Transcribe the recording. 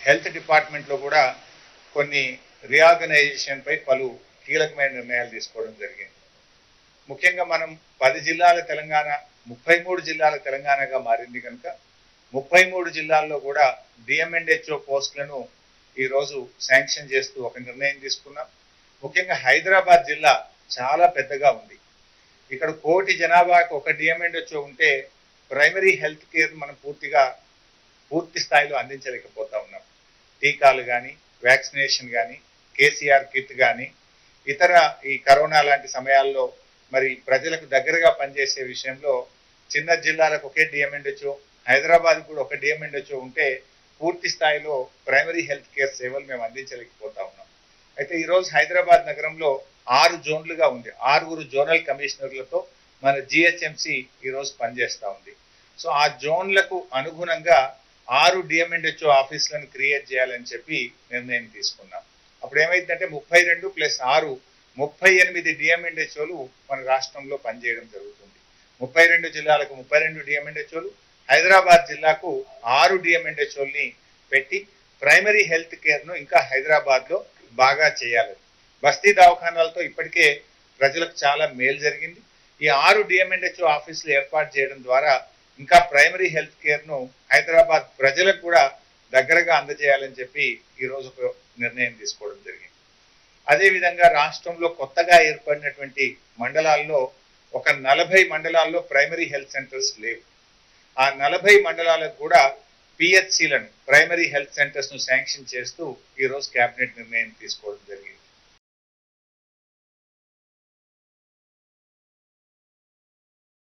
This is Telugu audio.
హెల్త్ డిపార్ట్మెంట్లో కూడా కొన్ని రీఆర్గనైజేషన్ పై పలు కీలకమైన నిర్ణయాలు తీసుకోవడం జరిగింది ముఖ్యంగా మనం పది జిల్లాల తెలంగాణ ముప్పై మూడు జిల్లాల తెలంగాణగా మారింది కనుక ముప్పై మూడు జిల్లాల్లో కూడా డిఎంఎండ్హెచ్ఓ పోస్టులను ఈరోజు శాంక్షన్ చేస్తూ ఒక నిర్ణయం తీసుకున్నాం ముఖ్యంగా హైదరాబాద్ జిల్లా చాలా పెద్దగా ఉంది ఇక్కడ కోటి జనాభాకు ఒక డిఎంఎండ్హెచ్ఓ ఉంటే ప్రైమరీ హెల్త్ కేర్ మనం పూర్తిగా పూర్తి స్థాయిలో అందించలేకపోతా ఉన్నాం టీకాలు కానీ వ్యాక్సినేషన్ కానీ కేసీఆర్ కిట్ కానీ ఇతర ఈ కరోనా లాంటి సమయాల్లో మరి ప్రజలకు దగ్గరగా పనిచేసే విషయంలో చిన్న జిల్లాలకు ఒకే డిఎంఎండ్హెచ్ఓ హైదరాబాద్ కూడా ఒక డిఎంఎండ్హెచ్ఓ ఉంటే పూర్తి స్థాయిలో ప్రైమరీ హెల్త్ కేర్ సేవలు మేము అందించలేకపోతా ఉన్నాం అయితే ఈరోజు హైదరాబాద్ నగరంలో ఆరు జోన్లుగా ఉంది ఆరుగురు జోనల్ కమిషనర్లతో మన జిహెచ్ఎంసి ఈరోజు పనిచేస్తూ ఉంది సో ఆ జోన్లకు అనుగుణంగా ఆరు డిఎంఎండ్హెచ్ఓ ఆఫీసులను క్రియేట్ చేయాలని చెప్పి నిర్ణయం తీసుకున్నాం అప్పుడు ఏమైందంటే ముప్పై రెండు ప్లస్ ఆరు ముప్పై ఎనిమిది డిఎంఎండ్హెచ్ఓలు మన రాష్ట్రంలో పనిచేయడం జరుగుతుంది ముప్పై రెండు జిల్లాలకు ముప్పై రెండు డిఎంఎండ్హెచ్ఓలు హైదరాబాద్ జిల్లాకు ఆరు డిఎంఎండ్హెచ్ఓల్ని పెట్టి ప్రైమరీ హెల్త్ కేర్ను ఇంకా హైదరాబాద్లో బాగా చేయాలి బస్తీ దవాఖానాలతో ఇప్పటికే ప్రజలకు చాలా మేలు జరిగింది ఈ ఆరు డిఎంఎండ్హెచ్ఓ ఆఫీసులు ఏర్పాటు చేయడం ద్వారా ఇంకా ప్రైమరీ హెల్త్ కేర్ను హైదరాబాద్ ప్రజలకు కూడా దగ్గరగా అందజేయాలని చెప్పి ఈరోజు ఒక నిర్ణయం తీసుకోవడం జరిగింది అదేవిధంగా రాష్ట్రంలో కొత్తగా ఏర్పడినటువంటి మండలాల్లో ఒక నలభై మండలాల్లో ప్రైమరీ హెల్త్ సెంటర్స్ లేవు ఆ నలభై మండలాలకు కూడా పిహెచ్సిలను ప్రైమరీ హెల్త్ సెంటర్స్ ను శాంక్షన్ చేస్తూ ఈ రోజు కేబినెట్ నిర్ణయం తీసుకోవడం జరిగింది